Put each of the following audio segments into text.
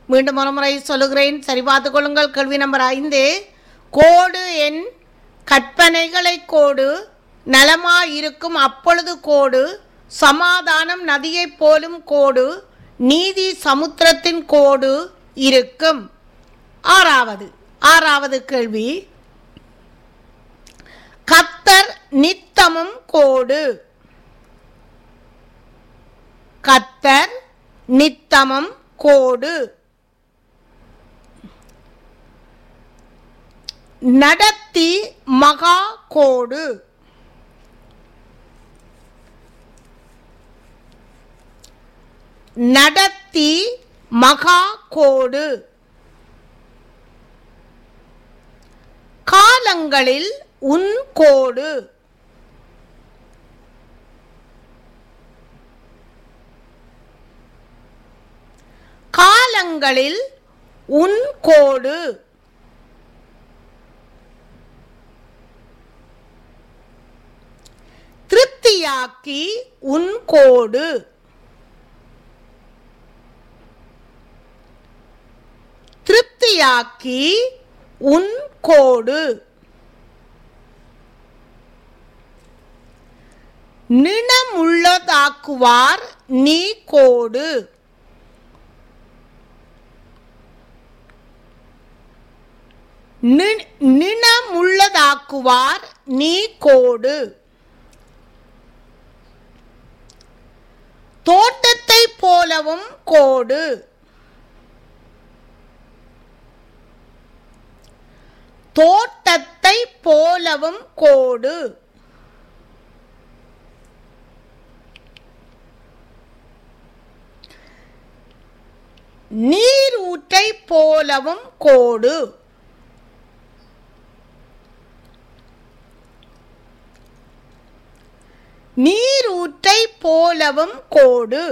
மீண்டும் ஒரு முறை சொல்லுகிறேன் சரி பார்த்துக் கொள்ளுங்கள் கேள்வி நம்பர் ஐந்து கோடு என் கற்பனைகளை கோடு நலமாயிருக்கும் அப்பொழுது கோடு சமாதானம் நதியைப் போலும் கோடு நீதி சமுத்திரத்தின் கோடு இருக்கும் ஆறாவது ஆறாவது கேள்வி கத்தர் நித்தமும் கோடு கத்தர் நித்தமும் கோடு நடத்தி மகா கோடு நடத்தி மகா கோடு காலங்களில் உன் கோடு காலங்களில் உன் கோடு திருப்தியாக்கி உன் கோடு திருப்தியாக்கி உன் கோடு நினமுள்ளதாக்குவார் நீ கோடு நி- நினமுள்ளதாக்குவார் நீ கோடு தோட்டத்தை போலவும் கோடு தோட்டத்தை போலவும் கோடு நீரூற்றை போலவும் கோடு நீரூற்றை போலவும் கோடு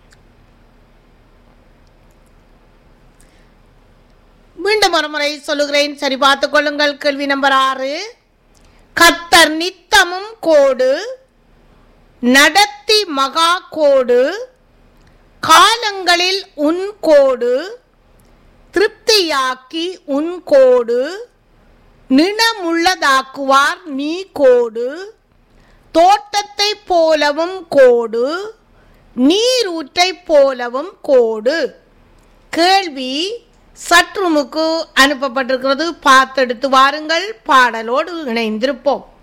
மீண்டும் ஒரு முறை சொல்லுகிறேன் சரி பார்த்துக் கொள்ளுங்கள் கேள்வி நம்பர் ஆறு கத்தர் நித்தமும் கோடு நடத்தி மகா கோடு காலங்களில் உன் கோடு திருப்தியாக்கி உன் கோடு நினமுள்ளதாக்குவார் நீ கோடு தோட்டத்தை போலவும் கோடு நீரூற்றை போலவும் கோடு கேள்வி சற்றுமுக்கு அனுப்பப்பட்டிருக்கிறது பார்த்தெடுத்து வாருங்கள் பாடலோடு இணைந்திருப்போம்